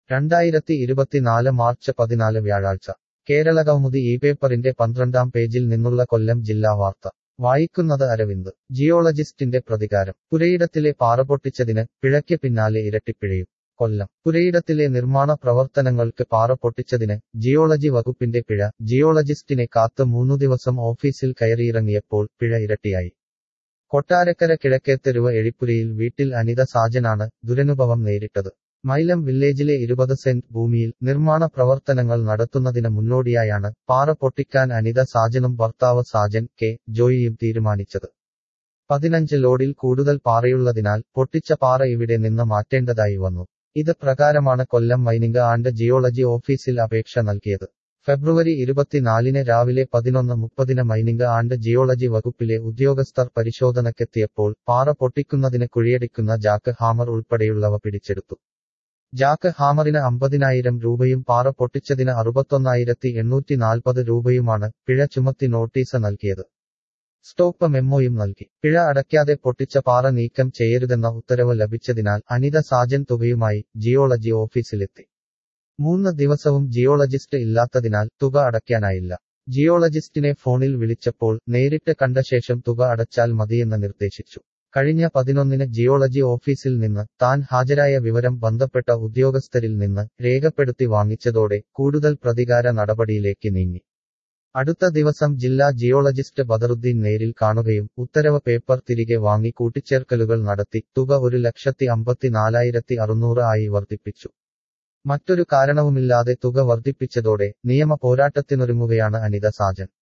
രണ്ടായിരത്തി ഇരുപത്തിനാല് മാർച്ച് പതിനാല് വ്യാഴാഴ്ച കേരളകൗമുദി ഈ പേപ്പറിന്റെ പന്ത്രണ്ടാം പേജിൽ നിന്നുള്ള കൊല്ലം ജില്ലാ വാർത്ത വായിക്കുന്നത് അരവിന്ദ് ജിയോളജിസ്റ്റിന്റെ പ്രതികാരം പുരയിടത്തിലെ പാറ പൊട്ടിച്ചതിന് പിഴയ്ക്ക് പിന്നാലെ ഇരട്ടിപ്പിഴയും കൊല്ലം പുരയിടത്തിലെ നിർമ്മാണ പ്രവർത്തനങ്ങൾക്ക് പാറ പൊട്ടിച്ചതിന് ജിയോളജി വകുപ്പിന്റെ പിഴ ജിയോളജിസ്റ്റിനെ കാത്ത് മൂന്നു ദിവസം ഓഫീസിൽ കയറിയിറങ്ങിയപ്പോൾ പിഴ ഇരട്ടിയായി കൊട്ടാരക്കര കിഴക്കേത്തെരുവ് എഴിപ്പുരയിൽ വീട്ടിൽ അനിത സാജനാണ് ദുരനുഭവം നേരിട്ടത് മൈലം വില്ലേജിലെ ഇരുപത് സെന്റ് ഭൂമിയിൽ നിർമ്മാണ പ്രവർത്തനങ്ങൾ നടത്തുന്നതിന് മുന്നോടിയായാണ് പാറ പൊട്ടിക്കാൻ അനിത സാജനും ഭർത്താവ് സാജൻ കെ ജോയിയും തീരുമാനിച്ചത് പതിനഞ്ച് ലോഡിൽ കൂടുതൽ പാറയുള്ളതിനാൽ പൊട്ടിച്ച പാറ ഇവിടെ നിന്ന് മാറ്റേണ്ടതായി വന്നു ഇത് പ്രകാരമാണ് കൊല്ലം മൈനിംഗ് ആൻഡ് ജിയോളജി ഓഫീസിൽ അപേക്ഷ നൽകിയത് ഫെബ്രുവരി ഇരുപത്തിനാലിന് രാവിലെ പതിനൊന്ന് മുപ്പതിന് മൈനിംഗ് ആൻഡ് ജിയോളജി വകുപ്പിലെ ഉദ്യോഗസ്ഥർ പരിശോധനയ്ക്കെത്തിയപ്പോൾ പാറ പൊട്ടിക്കുന്നതിന് കുഴിയടിക്കുന്ന ജാക്ക് ഹാമർ ഉൾപ്പെടെയുള്ളവ പിടിച്ചെടുത്തു ജാക്ക് ഹാമറിന് അമ്പതിനായിരം രൂപയും പാറ പൊട്ടിച്ചതിന് അറുപത്തൊന്നായിരത്തി എണ്ണൂറ്റി നാൽപ്പത് രൂപയുമാണ് പിഴ ചുമത്തി നോട്ടീസ് നൽകിയത് സ്റ്റോപ്പ് മെമ്മോയും നൽകി പിഴ അടയ്ക്കാതെ പൊട്ടിച്ച പാറ നീക്കം ചെയ്യരുതെന്ന ഉത്തരവ് ലഭിച്ചതിനാൽ അനിത സാജൻ തുകയുമായി ജിയോളജി ഓഫീസിലെത്തി മൂന്ന് ദിവസവും ജിയോളജിസ്റ്റ് ഇല്ലാത്തതിനാൽ തുക അടയ്ക്കാനായില്ല ജിയോളജിസ്റ്റിനെ ഫോണിൽ വിളിച്ചപ്പോൾ നേരിട്ട് കണ്ട ശേഷം തുക അടച്ചാൽ മതിയെന്ന് നിർദ്ദേശിച്ചു കഴിഞ്ഞ പതിനൊന്നിന് ജിയോളജി ഓഫീസിൽ നിന്ന് താൻ ഹാജരായ വിവരം ബന്ധപ്പെട്ട ഉദ്യോഗസ്ഥരിൽ നിന്ന് രേഖപ്പെടുത്തി വാങ്ങിച്ചതോടെ കൂടുതൽ പ്രതികാര നടപടിയിലേക്ക് നീങ്ങി അടുത്ത ദിവസം ജില്ലാ ജിയോളജിസ്റ്റ് ബദറുദ്ദീൻ നേരിൽ കാണുകയും ഉത്തരവ് പേപ്പർ തിരികെ വാങ്ങി കൂട്ടിച്ചേർക്കലുകൾ നടത്തി തുക ഒരു ലക്ഷത്തി അമ്പത്തിനാലായിരത്തി അറുന്നൂറ് ആയി വർദ്ധിപ്പിച്ചു മറ്റൊരു കാരണവുമില്ലാതെ തുക വർദ്ധിപ്പിച്ചതോടെ നിയമ പോരാട്ടത്തിനൊരുങ്ങുകയാണ് അനിത സാജൻ